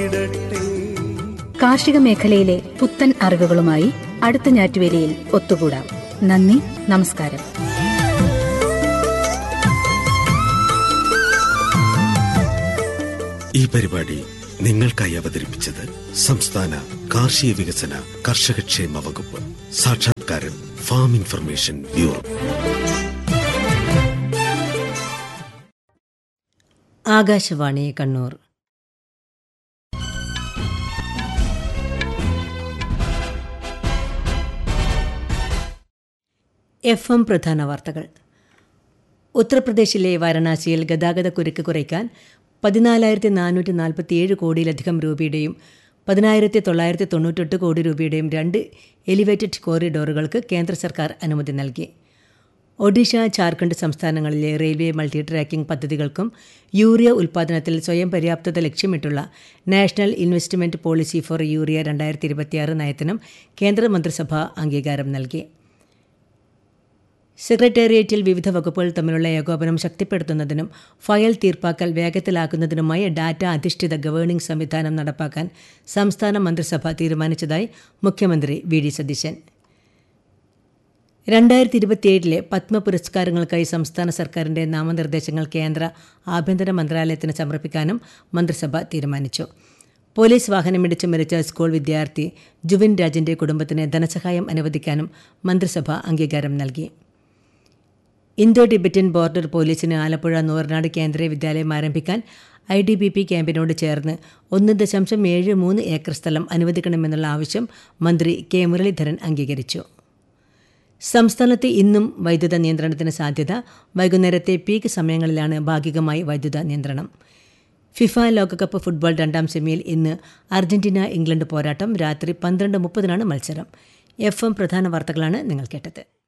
മാറിടട്ടെ കാർഷിക മേഖലയിലെ പുത്തൻ അറിവുകളുമായി അടുത്ത ഞാറ്റുവേലിയിൽ ഒത്തുകൂടാം നന്ദി നമസ്കാരം ഈ പരിപാടി നിങ്ങൾക്കായി അവതരിപ്പിച്ചത് സംസ്ഥാന കാർഷിക വികസന കർഷകക്ഷേമ വകുപ്പ് സാക്ഷാത്കാരം farm information bureau Akashvani Kannur F M പ്രധാന വാർത്തകൾ ഉത്തർപ്രദേശിലെ വാരണാസിയിൽ ഗതാഗത കുരുക്ക് കുറയ്ക്കാൻ പതിനാലായിരത്തി നാനൂറ്റി നാൽപ്പത്തിയേഴ് കോടിയിലധികം രൂപയുടെയും പതിനായിരത്തി തൊള്ളായിരത്തി തൊണ്ണൂറ്റെട്ട് കോടി രൂപയുടെയും രണ്ട് എലിവേറ്റഡ് കോറിഡോറുകൾക്ക് കേന്ദ്ര സർക്കാർ അനുമതി നൽകി ഒഡീഷ ജാർഖണ്ഡ് സംസ്ഥാനങ്ങളിലെ റെയിൽവേ മൾട്ടി ട്രാക്കിംഗ് പദ്ധതികൾക്കും യൂറിയ ഉൽപ്പാദനത്തിൽ സ്വയം പര്യാപ്തത ലക്ഷ്യമിട്ടുള്ള national investment policy for urea രണ്ടായിരത്തി ഇരുപത്തിയാറ് നയത്തിനും കേന്ദ്രമന്ത്രിസഭ അംഗീകാരം നൽകി സെക്രട്ടേറിയറ്റിൽ വിവിധ വകുപ്പുകൾ തമ്മിലുള്ള ഏകോപനം ശക്തിപ്പെടുത്തുന്നതിനും ഫയൽ തീർപ്പാക്കൽ വേഗത്തിലാക്കുന്നതിനുമായി ഡാറ്റ അധിഷ്ഠിത ഗവേണിംഗ് സംവിധാനം നടപ്പാക്കാൻ സംസ്ഥാന മന്ത്രിസഭ തീരുമാനിച്ചതായി മുഖ്യമന്ത്രി വി ഡി സതീശൻ രണ്ടായിരത്തി ഇരുപത്തിയേഴിലെ പത്മ പുരസ്കാരങ്ങൾക്കായി സംസ്ഥാന സർക്കാരിന്റെ നാമനിർദ്ദേശങ്ങൾ കേന്ദ്ര ആഭ്യന്തര മന്ത്രാലയത്തിന് സമർപ്പിക്കാനും മന്ത്രിസഭ തീരുമാനിച്ചു പോലീസ് വാഹനമിടിച്ച് മരിച്ച സ്കൂൾ വിദ്യാർത്ഥി ജുവിൻ രാജിന്റെ കുടുംബത്തിന് ധനസഹായം അനുവദിക്കാനും മന്ത്രിസഭ അംഗീകാരം നൽകി ഇന്തോ ടിബറ്റൻ ബോർഡർ പോലീസിന് ആലപ്പുഴ നൂറനാട് കേന്ദ്രീയ വിദ്യാലയം ആരംഭിക്കാൻ ഐ ഡി ബി പി ക്യാമ്പിനോട് ചേർന്ന് ഒന്ന് ദശാംശം ഏഴ് മൂന്ന് ഏക്കർ സ്ഥലം അനുവദിക്കണമെന്നുള്ള ആവശ്യം മന്ത്രി കെ മുരളീധരൻ അംഗീകരിച്ചു സംസ്ഥാനത്ത് ഇന്നും വൈദ്യുത നിയന്ത്രണത്തിന് സാധ്യത വൈകുന്നേരത്തെ പീക്ക് സമയങ്ങളിലാണ് ഭാഗികമായി വൈദ്യുത നിയന്ത്രണം ഫിഫ ലോകകപ്പ് ഫുട്ബോൾ രണ്ടാം സെമിയിൽ ഇന്ന് അർജന്റീന ഇംഗ്ലണ്ട് പോരാട്ടം രാത്രി പന്ത്രണ്ട് മുപ്പതിനാണ് മത്സരം എഫ് എം പ്രധാന വാർത്തകളാണ് നിങ്ങൾ കേട്ടത്